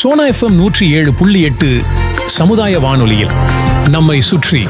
Sona FM நூற்றி ஏழு புள்ளி எட்டு சமுதாய வானொலியில் நம்மை சுற்றி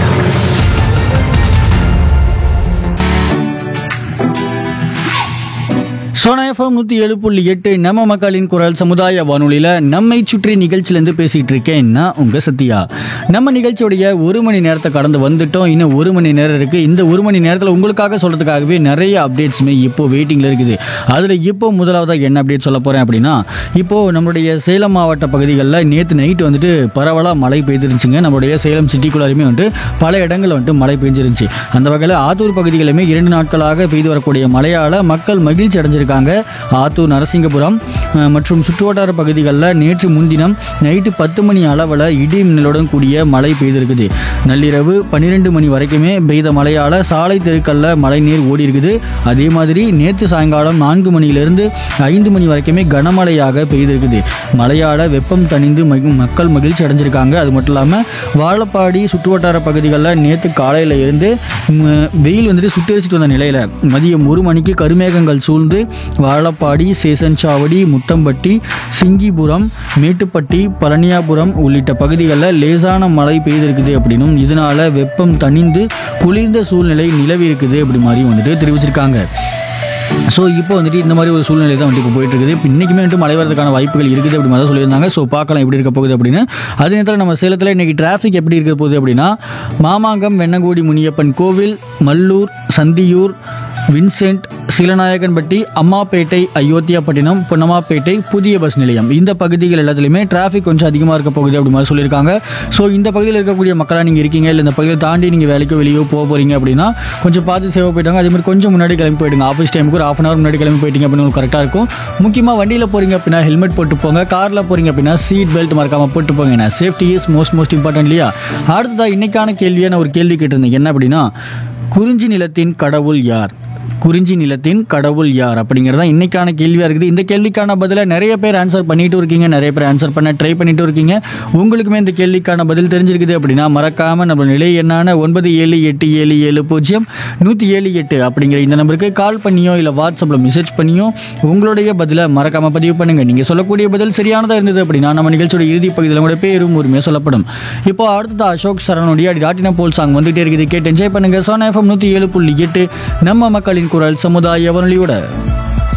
சோனா எஃப்எம் நூற்றி ஏழு புள்ளி எட்டு நம்ம மக்களின் குரல் சமுதாய வானொலியில் நம்மை சுற்றி நிகழ்ச்சியிலேருந்து பேசிகிட்டு இருக்கேன் நான் உங்கள் சத்யா நம்ம நிகழ்ச்சியுடைய ஒரு மணி நேரத்தை கடந்து வந்துட்டோம் இன்னும் ஒரு மணி நேரம் இருக்குது இந்த ஒரு மணி நேரத்தில் உங்களுக்காக சொல்கிறதுக்காகவே நிறைய அப்டேட்ஸுமே இப்போ வெயிட்டிங்கில் இருக்குது அதில் இப்போ முதலாவதாக என்ன அப்டேட் சொல்ல போகிறேன் அப்படின்னா இப்போது நம்மளுடைய சேலம் மாவட்ட பகுதிகளில் நேற்று நைட்டு வந்துட்டு பரவலாக மழை பெய்திருந்துச்சுங்க நம்மளுடைய சேலம் சிட்டிக்குள்ளாருமே வந்துட்டு பல இடங்களில் வந்துட்டு மழை பெஞ்சிருந்துச்சு அந்த வகையில் ஆத்தூர் பகுதிகளுமே இரண்டு நாட்களாக பெய்து வரக்கூடிய மழையால் மக்கள் மகிழ்ச்சி அடைஞ்சிருக்காங்க ஆத்தூர் நரசிங்கபுரம் அஹ், மற்றும் சுற்றுவட்டார பகுதிகளில் நேற்று முன்தினம் நைட்டு பத்து மணி அளவில் இடி மின்னலுடன் கூடிய மழை பெய்திருக்குது நள்ளிரவு பன்னிரெண்டு மணி வரைக்குமே பெய்த மழையால் சாலை தெருக்களில் மழை நீர் ஓடி இருக்குது அதே மாதிரி நேற்று சாயங்காலம் நான்கு மணியிலிருந்து ஐந்து மணி வரைக்குமே கனமழையாக பெய்திருக்குது மழையால் வெப்பம் தணிந்து மகி- மக்கள் மகிழ்ச்சி அடைஞ்சிருக்காங்க அது மட்டும் இல்லாமல் வாழப்பாடி சுற்றுவட்டார பகுதிகளில் நேற்று காலையில் இருந்து ம், வெயில் வந்துட்டு சுட்டரிச்சிட்டு வந்த நிலையில் மதியம் ஒரு மணிக்கு கருமேகங்கள் சூழ்ந்து வாழப்பாடி சேசன்சாவடி முத்தம்பட்டி சிங்கிபுரம் மேட்டுப்பட்டி பழனியாபுரம் உள்ளிட்ட பகுதிகளில் லேசான மழை பெய்திருக்குது அப்படின்னும் இதனால வெப்பம் தணிந்து குளிர்ந்த சூழ்நிலை நிலவி இருக்குது அப்படி மாதிரியும் வந்துட்டு தெரிவிச்சிருக்காங்க ஸோ இப்போ வந்துட்டு இந்த மாதிரி ஒரு சூழ்நிலை தான் வந்துட்டு இப்போ போயிட்டு இருக்குது இப்போ இன்றைக்குமே வந்துட்டு மழை வரதுக்கான வாய்ப்புகள் இருக்குது அப்படி மாதிரி தான் சொல்லியிருந்தாங்க ஸோ பார்க்கலாம் எப்படி இருக்க போகுது அப்படின்னு அதே நேரத்தில் நம்ம சேலத்தில் இன்றைக்கி டிராஃபிக் எப்படி இருக்க போகுது அப்படின்னா மாமாங்கம் வெண்ணங்கோடி முனியப்பன் கோவில் மல்லூர் சந்தியூர் வின்சென்ட் சீலநாயக்கன்பட்டி அம்மாப்பேட்டை அயோத்தியாப்பட்டினம் பொன்னம்மாப்பேட்டை புதிய பஸ் நிலையம் இந்த பகுதிகள் எல்லாத்துலேயுமே டிராஃபிக் கொஞ்சம் அதிகமாக இருக்க போகுது அப்படி மாதிரி சொல்லியிருக்காங்க ஸோ இந்த பகுதியில் இருக்கக்கூடிய மக்களாக நீங்கள் இருக்கீங்க இல்லை இந்த பகுதியை தாண்டி நீங்கள் வேலைக்கோ வெளியோ போக போகிறீங்க அப்படின்னா கொஞ்சம் பார்த்து சேவை போயிட்டாங்க அதே மாதிரி கொஞ்சம் முன்னாடி கிளம்பி போயிடுங்க ஆஃபீஸ் டைமுக்கு ஒரு ஆஃப் அன் ஹவர் முன்னாடி கிளம்பி போயிட்டீங்க அப்படின்னு உங்களுக்கு கரெக்டாக இருக்கும் முக்கியமாக வண்டியில் போகிறீங்க அப்படின்னா ஹெல்மெட் போட்டு போங்க காரில் போகிறீங்க அப்படின்னா சீட் பெல்ட் மறக்காமல் போட்டு போங்க ஏன்னா safety is most most important இல்லையா அடுத்ததாக இன்னைக்கான கேள்வியை நான் ஒரு கேள்வி கேட்டிருந்தேன் என்ன அப்படின்னா குறிஞ்சி நிலத்தின் கடவுள் யார் குறிஞ்சி நிலத்தின் கடவுள் யார் அப்படிங்கிறது தான் இன்னைக்கான கேள்வியாக இருக்குது இந்த கேள்விக்கான பதிலை நிறைய பேர் ஆன்சர் பண்ணிட்டு இருக்கீங்க நிறைய பேர் ஆன்சர் பண்ண ட்ரை பண்ணிட்டு இருக்கீங்க உங்களுக்குமே இந்த கேள்விக்கான பதில் தெரிஞ்சிருக்குது அப்படின்னா மறக்காம நம்ம நிலை எண்ணான ஒன்பது ஏழு எட்டு ஏழு ஏழு பூஜ்ஜியம் நூற்றி ஏழு எட்டு அப்படிங்கிற இந்த நம்பருக்கு கால் பண்ணியோ இல்லை வாட்ஸ்அப்பில் மெசேஜ் பண்ணியோ உங்களுடைய பதிலை மறக்காம பதிவு பண்ணுங்க நீங்கள் சொல்லக்கூடிய பதில் சரியானதாக இருந்தது அப்படின்னா நம்ம நிகழ்ச்சியோட இறுதி பகுதியில் கூட பேரும் உரிமையாக சொல்லப்படும் இப்போ அடுத்தது அசோக் சரணுடைய டாட்டினா போல் சாங் வந்துட்டே இருக்குது கேட்டு என்ஜாய் பண்ணுங்க சோனா எஃப்எம் நூற்றி ஏழு புள்ளி எட்டு நம்ம மக்களின் குரல் சமுதாய வானொலியோட